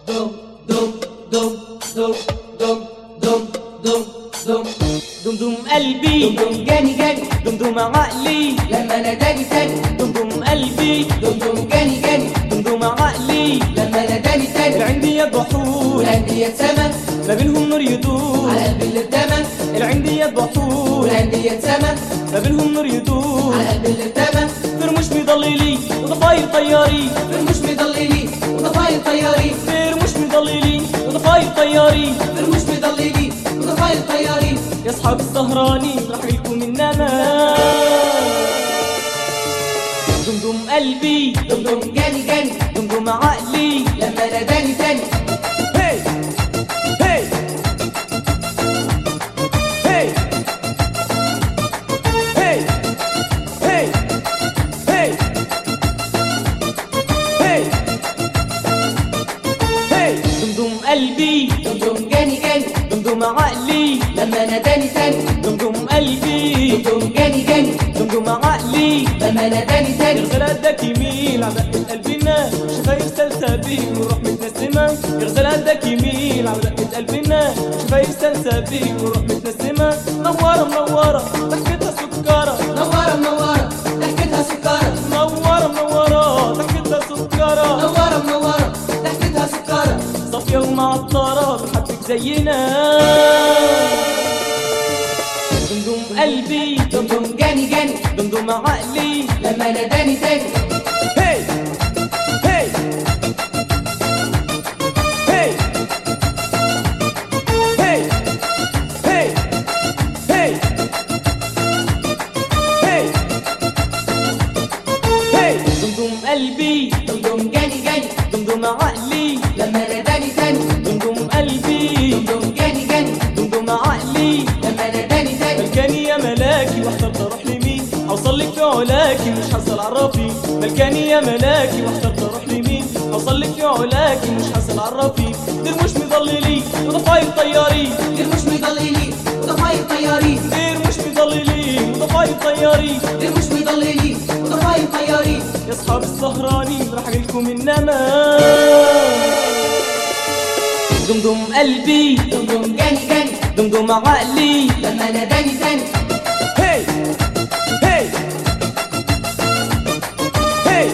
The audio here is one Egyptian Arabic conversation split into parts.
دم دم دم دم دم دم دم دم دمدم قلبي دم جاني جاني دمدم عقلي لما ناداني تاني دمدم قلبي دم جاني جاني دمدم عقلي لما ناداني تاني العندي يد بحور والعندي يتسمى ما بينهم نور يدور على قلب اللي اتدمى العندي يد بحور والعندي يتسمى ما بينهم نور يدور على قلب اللي اتدمى فرموش مضللي وضفاير طياري فرموش مضللي وضفاير طياري فرموش مضللي وضفاير طياري فرموش مضللي وضفاير طياري يا اصحاب السهراني راح لكم انما دمدم قلبي دم جاني جاني دمدم عقلي لما ناداني تاني هي هي هي هي هي هي هي هي دمدم قلبي دم جاني جاني دمدم عقلي لما ناداني تاني دمدم قلبي دم جاني جاني دمدم عقلي لما ناداني تاني يغزل قدك يميل على دقة قلبنا شفايف سلسبيل وروح متنسمة يغزل قدك يميل على دقة قلبنا شفايف سلسبيل وروح متنسمة منورة منورة ضحكتها سكرة نورة منورة ضحكتها سكارة منورة منورة ضحكتها سكرة نورة منورة ضحكتها سكارة صافية ومعطرة بحبك زينا دمدم قلبي دم دم جاني جاني دمدم عقلي لما ناداني تاني هي هي هي هي هي هي هي هي دمدم قلبي دم دم جاني جاني دمدم عقلي لما ناداني تاني دمدم قلبي دم دم جاني جاني دمدم عقلي لما ناداني تاني ملكاني يا ملاكي واحترت اروح لمين اوصل لك في علاكي مش حصل عرفي ملكاني يا ملاكي واحترت اروح لمين اوصل لك في علاكي مش حصل عرفي دير مش مضللي وضفاير طياري غير مش مضللي وضفاير طياري دير مش مضللي وضفاير طياري غير مش مضللي وضفاير طياري يا اصحاب السهرانين راح لكم انما دمدم قلبي دم دم جاني جاني دمدم عقلي لما ناداني تاني هي هي هي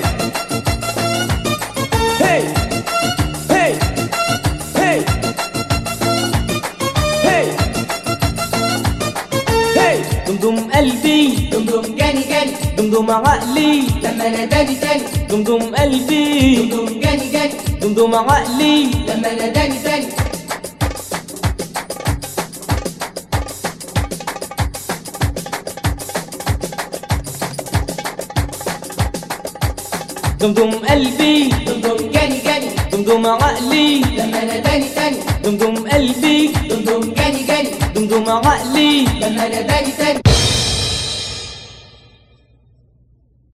هي هي هي هي هي دمدم قلبي دم دم جاني جاني دمدم عقلي لما ناداني تاني دمدم قلبي دم دم جاني جاني دمدم عقلي لما ناداني تاني دمدم قلبي دم دم جاني جاني دمدم عقلي لما ناداني تاني دمدم قلبي دم دم جاني جاني دمدم عقلي لما ناداني تاني